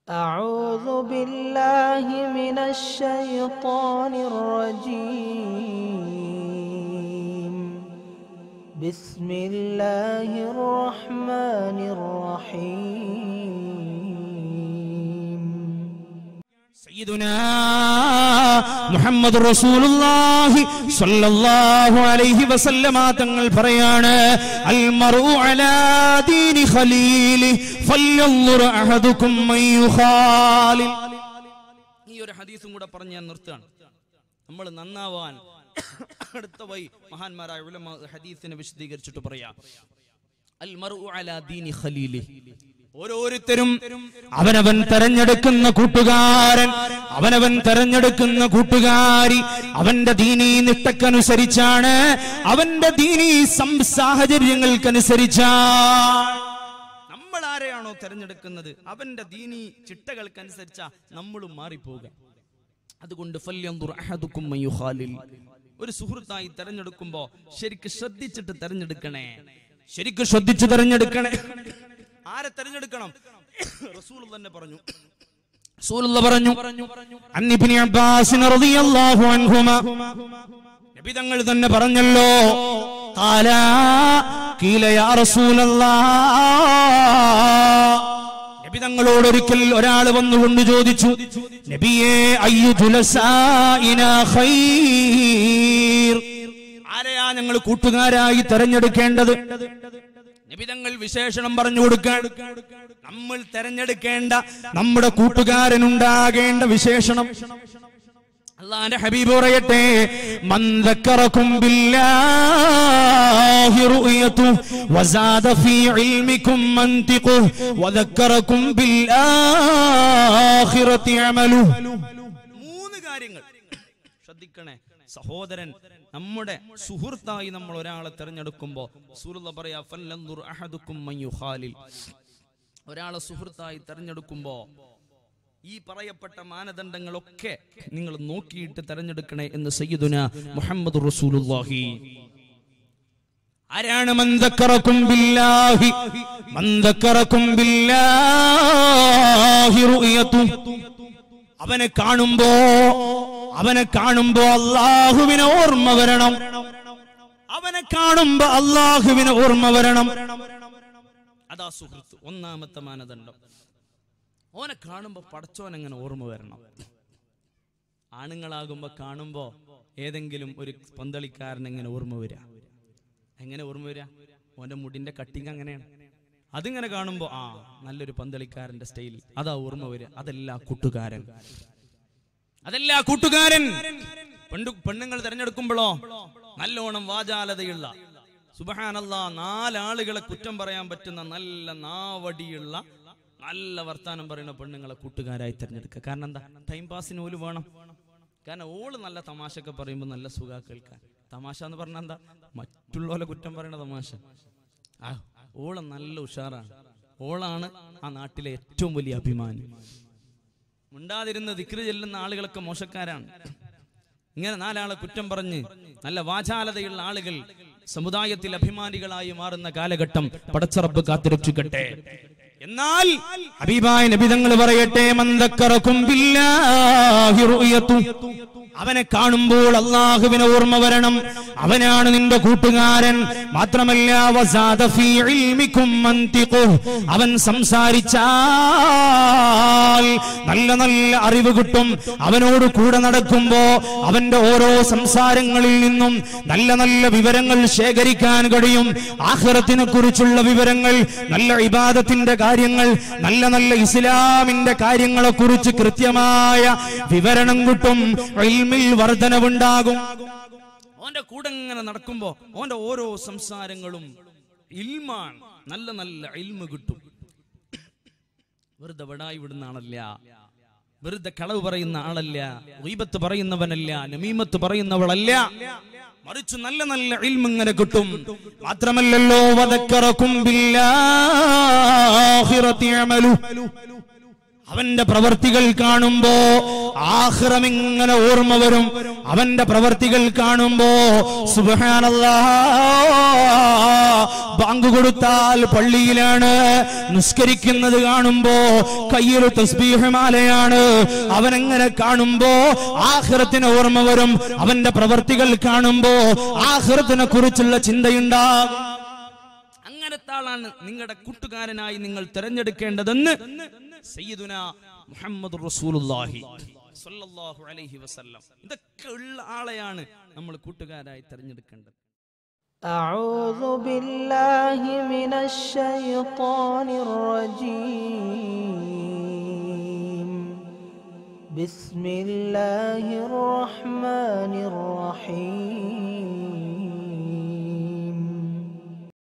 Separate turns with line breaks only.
أعوذ بالله من الشيطان الرجيم بسم الله الرحمن الرحيم
സയ്യിദുനാ മുഹമ്മദ് റസൂലുള്ളാഹി സ്വല്ലല്ലാഹു അലൈഹി വസല്ലമ തങ്ങൾ പറയാണ് അൽ മർഉ അലാ ദീനി ഖലീലി ഫല്യൻദുർ അഹദുക്കും മൻ യുഖാലിൽ ഈ ഒരു ഹദീസും കൂടെ പറഞ്ഞ് ഞാൻ നിർത്തുകയാണ് നമ്മൾ നന്നാവാൻ അടുത്ത വൈ മഹാന്മാരായ ഉലമ ഹദീസിനെ വിശദീകരിച്ചിട്ട് പറയാം അൽ മർഉ അലാ ദീനി ഖലീലി ഓരോരുത്തരും അവനവൻ തെരഞ്ഞെടുക്കുന്ന കൂട്ടുകാരൻ അവനവൻ തെരഞ്ഞെടുക്കുന്ന കൂട്ടുകാരി അവന്റെ ദീനീ നിഷ്ഠക്കനുസരിച്ചാണ് അവന്റെ ദീനീ സം- സാഹചര്യങ്ങൾക്കനുസരിച്ചാണ് നമ്മൾ ആരെയാണോ തെരഞ്ഞെടുക്കുന്നത് അവന്റെ ദീനീ ചിട്ടകൾക്കനുസരിച്ചാ നമ്മളും മാറിപ്പോവുക അതുകൊണ്ട് ഫല്യൻദുർ അഹദുക്കും മൻ യുഖാലിൽ. ഒരു സുഹൃത്തായി തെരഞ്ഞെടുക്കുമ്പോ ശരിക്ക് ശ്രദ്ധിച്ചിട്ട് തെരഞ്ഞെടുക്കണേ ശരിക്ക് ശ്രദ്ധിച്ചു തെരഞ്ഞെടുക്കണേ ആരെ തെരഞ്ഞെടുക്കണം റസൂൽ തന്നെ പറഞ്ഞു റസൂലുള്ള പറഞ്ഞു അന്നിബ്നു അബ്ബാസ് റളിയല്ലാഹു അൻഹുമ നബി തങ്ങൾ തന്നെ പറഞ്ഞല്ലോ ഖാല ഖീല യാ റസൂലല്ലാഹ് നബി തങ്ങളോട് ഒരിക്കൽ ഒരാൾ വന്നുകൊണ്ട് ചോദിച്ചു നബിയെ അയ്യു തുലസായിനാ ഖൈർ ആരെയാ ഞങ്ങൾ കൂട്ടുകാരായി തെരഞ്ഞെടുക്കേണ്ടത് നിബിതങ്ങൾ വിശേഷണം പറഞ്ഞു കൊടുക്കാൻ നമ്മൾ തെരഞ്ഞെടുക്കേണ്ട നമ്മുടെ കൂട്ടുകാരനുണ്ടാകേണ്ട വിശേഷണം അള്ളാന്റെ ഹബീബ് പറയട്ടെ മന്ദക്കറക്കും ബില്ലാഹി റുയതു വസാദ ഫീ ഇൽമിക്കും മന്തിഖു വദക്കറക്കും ബിൽആഖിറതി അമലു മൂന്ന് കാര്യങ്ങൾ ശ്രദ്ധിക്കണേ സഹോദരൻ നമ്മുടെ സുഹൃത്തായി നമ്മൾ ഒരാളെ തെരഞ്ഞെടുക്കുമ്പോ സൂറുള്ള പറയാ ഫല്ലൻദുർ അഹദുക്കും മൻ യുഖാലിൽ ഒരാളെ സുഹൃത്തായി തെരഞ്ഞെടുക്കുമ്പോ ഈ പറയപ്പെട്ട മാനദണ്ഡങ്ങളൊക്കെ നിങ്ങൾ നോക്കിയിട്ട് തെരഞ്ഞെടുക്കണേ എന്ന് സയ്യിദുന മുഹമ്മദ് റസൂലുള്ളാഹി ആരാണ് മന്ദക്കറക്കും ബില്ലാഹി മന്ദക്കറക്കും ബില്ലാഹി റുയതു അവനെ കാണുമ്പോ അവനെ കാണുമ്പോ അള്ളാഹുവിനെ ഓർമ്മ വരണം അവനെ കാണുമ്പോ അള്ളാഹുവിനെ ഓർമ്മ വരണം അതാ സുഹൃത്ത് ഒന്നാമത്തെ മാനദണ്ഡം ഓനെ കാണുമ്പോ പടച്ചോൻ എങ്ങനെ ഓർമ്മ വരണം ആണുങ്ങളാകുമ്പോ കാണുമ്പോ ഏതെങ്കിലും ഒരു പന്തളിക്കാരൻ എങ്ങനെ ഓർമ്മ വരിക എങ്ങനെ ഓർമ്മ വരിക ഓന്റെ മുടിന്റെ കട്ടിങ് അങ്ങനെയാണ് അതിങ്ങനെ കാണുമ്പോ ആ നല്ലൊരു പന്തളിക്കാരന്റെ സ്റ്റൈൽ അതാ ഓർമ്മ വരിക അതല്ല കൂട്ടുകാരൻ അതല്ല കൂട്ടുകാരൻ പെണ്ണു പെണ്ണുങ്ങൾ തിരഞ്ഞെടുക്കുമ്പോഴോ നല്ലോണം വാചാലതയുള്ള സുബഹാനല്ല നാലാളുകളെ കുറ്റം പറയാൻ പറ്റുന്ന നല്ല നാവടിയുള്ള നല്ല വർത്താനം പറയുന്ന പെണ്ണുങ്ങളെ കൂട്ടുകാരായി തിരഞ്ഞെടുക്കുക കാരണം എന്താ ടൈം പാസിന് പോലും വേണം കാരണം ഓള് നല്ല തമാശയൊക്കെ പറയുമ്പോൾ നല്ല സുഖ കേൾക്കാൻ തമാശ എന്ന് പറഞ്ഞാൽ എന്താ മറ്റുള്ളവരെ കുറ്റം പറയുന്ന തമാശ ആ ഓള് നല്ല ഉഷാറാണ് ഓളാണ് ആ നാട്ടിലെ ഏറ്റവും വലിയ അഭിമാനി മിണ്ടാതിരുന്ന് ദിക്റ് ചെല്ലുന്ന ആളുകളൊക്കെ മോശക്കാരാണ് ഇങ്ങനെ നാലാളെ കുറ്റം പറഞ്ഞ് നല്ല വാചാലതയുള്ള ആളുകൾ സമുദായത്തിൽ അഭിമാനികളായി മാറുന്ന കാലഘട്ടം പടച്ചറബ് കാത്തുരക്ഷിക്കട്ടെ എന്നാൽ ഹബീബായ നബിതങ്ങൾ പറയട്ടെ മന്ദക്കറക്കും ബില്ലാഹി റുയതു. അവനെ കാണുമ്പോൾ അള്ളാഹുവിനെ ഓർമ്മ വരണം അവനാണ് നിന്റെ കൂട്ടുകാരൻ മാത്രമല്ല വസാദ ഫീ ഇൽമിക്കും മന്തിഖുഹ്. അവൻ സംസാരിച്ചാൽ നല്ല നല്ല അറിവ് കിട്ടും അവനോട് കൂടെ നടക്കുമ്പോ അവന്റെ ഓരോ സംസാരങ്ങളിൽ നിന്നും നല്ല നല്ല വിവരങ്ങൾ ശേഖരിക്കാൻ കഴിയും ആഹ്റത്തിനെ കുറിച്ചുള്ള വിവരങ്ങൾ നല്ല ഇബാദത്തിന്റെ കാര്യങ്ങൾ നല്ല നല്ല ഇസ്ലാമിന്റെ കാര്യങ്ങളെ കുറിച്ച് കൃത്യമായ വിവരണം കിട്ടും ഇൽമിൽ വർധനവുണ്ടാകും ഓന്റെ കൂടെ ഇങ്ങനെ നടക്കുമ്പോ ഓന്റെ ഓരോ സംസാരങ്ങളും ഇൽമാണ് നല്ല നല്ല ഇൽമ കിട്ടും വെറുതെ വിടായി വിടുന്ന ആളല്ല വെറുതെ കളവ് പറയുന്ന ആളല്ല ഗീബത്ത് പറയുന്നവനല്ല നമീമത്ത് പറയുന്നവളല്ല മറിച്ച് നല്ല നല്ല ഇൽമ ഇങ്ങനെ കിട്ടും മാത്രമല്ലല്ലോ വദക്കറക്കും ബില്ലാഹിറതി അമലു അവന്റെ പ്രവർത്തികൾ കാണുമ്പോ ആഹ്റം ഇങ്ങനെ ഓർമ്മ വരും അവന്റെ പ്രവർത്തികൾ കാണുമ്പോ സുബ്ഹാനല്ലാ ബാങ്ക് കൊടുത്താൽ പള്ളിയിലാണ് നിസ്കരിക്കുന്നത് കാണുമ്പോ കയ്യിൽ തസ്ബീഹ് മാലയാണ് അവനെങ്ങനെ കാണുമ്പോ ആഹ്റത്തിന് ഓർമ്മ വരും അവന്റെ പ്രവർത്തികൾ കാണുമ്പോ ആഹ്റത്തിനെ കുറിച്ചുള്ള ചിന്തയുണ്ടാകും അങ്ങനത്തെ ആളാണ് നിങ്ങളുടെ കൂട്ടുകാരനായി നിങ്ങൾ തിരഞ്ഞെടുക്കേണ്ടതെന്ന് സയ്യിദുന മുഹമ്മദ് റസൂലുള്ളാഹി സ്വല്ലല്ലാഹു അലൈഹി വസല്ലം ഇതൊക്കെ ഉള്ള ആളെയാണ് നമ്മൾ കൂട്ടുകാരായി തിരഞ്ഞെടുക്കേണ്ടത്
أعوذ بالله من الشيطان الرجيم بسم الله الرحمن الرحيم